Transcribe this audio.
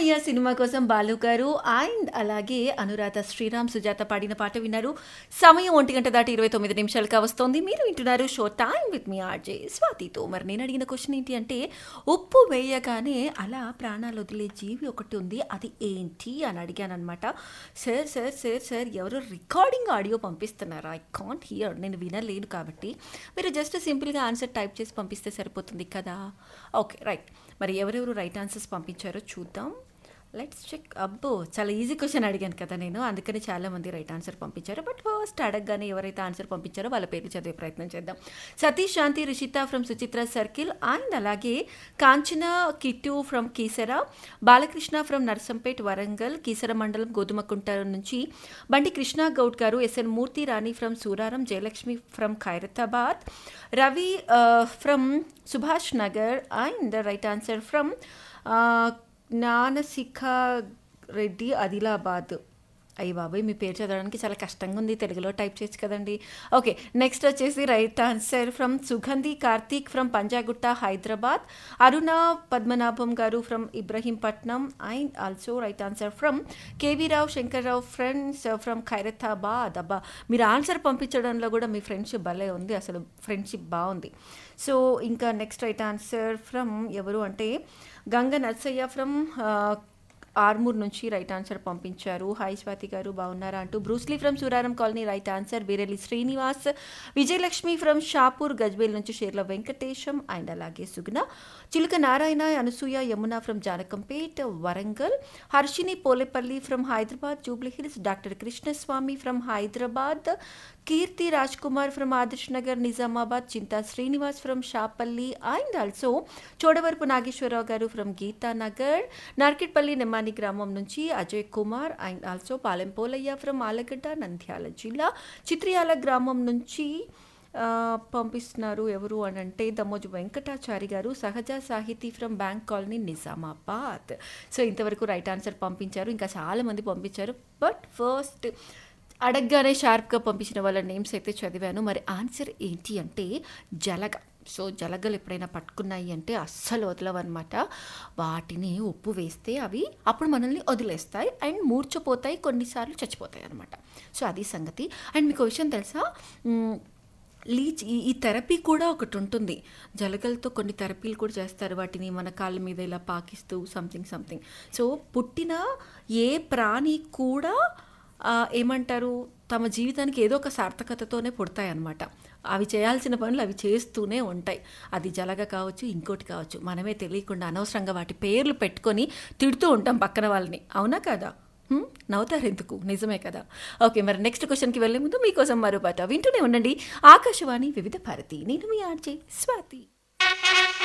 Annamayya cinema కోసం బాలు గారు and అలాగే అనురాధ శ్రీరామ్ సుజాత పాడిన పాట విన్నారు సమయం ఒంటి గంట దాటి ఇరవై తొమ్మిది నిమిషాలుగా వస్తోంది మీరు వింటున్నారు show time with me RJ స్వాతితో మరి నేను అడిగిన క్వశ్చన్ ఏంటి అంటే ఉప్పు వేయగానే అలా ప్రాణాలు వదిలే జీవి ఒకటి ఉంది అది ఏంటి అని అడిగాను అనమాట సార్ సార్ సార్ సార్ ఎవరు రికార్డింగ్ ఆడియో పంపిస్తున్నారు ఐ కాంట్ హియర్ నేను వినలేను కాబట్టి మీరు జస్ట్ సింపుల్గా ఆన్సర్ టైప్ చేసి పంపిస్తే సరిపోతుంది కదా ఓకే రైట్ మరి ఎవరెవరు రైట్ ఆన్సర్స్ పంపించారో చూద్దాం లెట్స్ చెక్ అబ్బో చాలా ఈజీ క్వశ్చన్ అడిగాను కదా నేను అందుకని చాలా మంది రైట్ ఆన్సర్ పంపించారు బట్ ఫస్ట్ అడగగానే ఎవరైతే ఆన్సర్ పంపించారో వాళ్ళ పేర్లు చదివే ప్రయత్నం చేద్దాం Satish Shanti Rishitha from Suchitra circle and అలాగే కాంచన కిట్టు ఫ్రమ్ కీసర బాలకృష్ణ ఫ్రమ్ నర్సంపేట్ వరంగల్ కీసర మండలం గోధుమకుంట నుంచి Bandi Krishna Goud garu S N Murthy Rani from Suraram Jayalakshmi from Khairatabad Ravi from Subhash Nagar and right answer from Gnanashikha Reddy Adilabad అయ్యి బాబాయ్ మీ పేరు చదవడానికి చాలా కష్టంగా ఉంది తెలుగులో టైప్ చేయొచ్చు కదండి ఓకే నెక్స్ట్ వచ్చేసి right answer from Sugandhi Karthik from Panjagutta Hyderabad Aruna Padmanabham garu from Ibrahimpatnam and also right answer from K V Rao Shankarrao friends from Khairatabad అబ్బా మీరు ఆన్సర్ పంపించడంలో కూడా మీ ఫ్రెండ్షిప్ భలే ఉంది అసలు ఫ్రెండ్షిప్ బాగుంది సో ఇంకా నెక్స్ట్ రైట్ ఆన్సర్ ఫ్రమ్ ఎవరు అంటే గంగ నర్సయ్య ఫ్రమ్ ఆర్మూర్ నుంచి రైట్ ఆన్సర్ పంపించారు హాయ్ స్వాతి గారు బాగున్నారా అంటూ Bruce Lee from Suraram colony right answer Beerelli Srinivas Vijayalakshmi from Shapur Gajwel నుంచి షేర్ల వెంకటేశం అండ్ అలాగే Suguna Chiluka Narayana Anasuya Yamuna from Janakampet Warangal Harshini Polepalli from Hyderabad Jubilee Hills doctor Krishnaswamy from Hyderabad Keerthi Raj Kumar from Adarsh Nagar Nizamabad Chinta Srinivas from Shapalli and also Chodavarapu Nageswararao garu from Geetanagar Narketpalli Nemmani గ్రామం నుంచి Ajay Kumar and also Palem Polaiah from Allagadda Nandyal జిల్లా చిత్రియాల గ్రామం నుంచి పంపిస్తున్నారు ఎవరు అని అంటే Damoju Venkatachari garu Sahaja Sahithi from bank colony Nizamabad so ఇంతవరకు రైట్ ఆన్సర్ పంపించారు ఇంకా చాలామంది పంపించారు బట్ ఫస్ట్ అడగగానే షార్ప్గా పంపించిన వాళ్ళ నేమ్స్ అయితే చదివాను మరి ఆన్సర్ ఏంటి అంటే జలగ సో జలగలు ఎప్పుడైనా పట్టుకున్నాయి అంటే అస్సలు వదలవన్నమాట వాటిని ఉప్పు వేస్తే అవి అప్పుడు మనల్ని వదిలేస్తాయి అండ్ మూర్చపోతాయి కొన్నిసార్లు చచ్చిపోతాయి అనమాట సో అది సంగతి అండ్ మీకు విషయం తెలుసా లీచ్ ఈ ఈ థెరపీ కూడా ఒకటి ఉంటుంది జలగలతో కొన్ని థెరపీలు కూడా చేస్తారు వాటిని మన కాళ్ళ మీద ఇలా పాకిస్తూ సంథింగ్ సంథింగ్ సో పుట్టిన ఏ ప్రాణి కూడా ఏమంటారు తమ జీవితానికి ఏదో ఒక సార్థకతతోనే పుడతాయి అన్నమాట అవి చేయాల్సిన పనులు అవి చేస్తూనే ఉంటాయి అది జలగ కావచ్చు ఇంకోటి కావచ్చు మనమే తెలియకుండా అనవసరంగా వాటి పేర్లు పెట్టుకొని తిడుతూ ఉంటాం పక్కన వాళ్ళని అవునా కదా నవ్వుతారు ఎందుకు నిజమే కదా ఓకే మరి నెక్స్ట్ క్వశ్చన్కి వెళ్ళే ముందు మీకోసం మరో పాట వింటూనే ఉండండి ఆకాశవాణి వివిధ భారతి నేను మీ ఆర్జే స్వాతి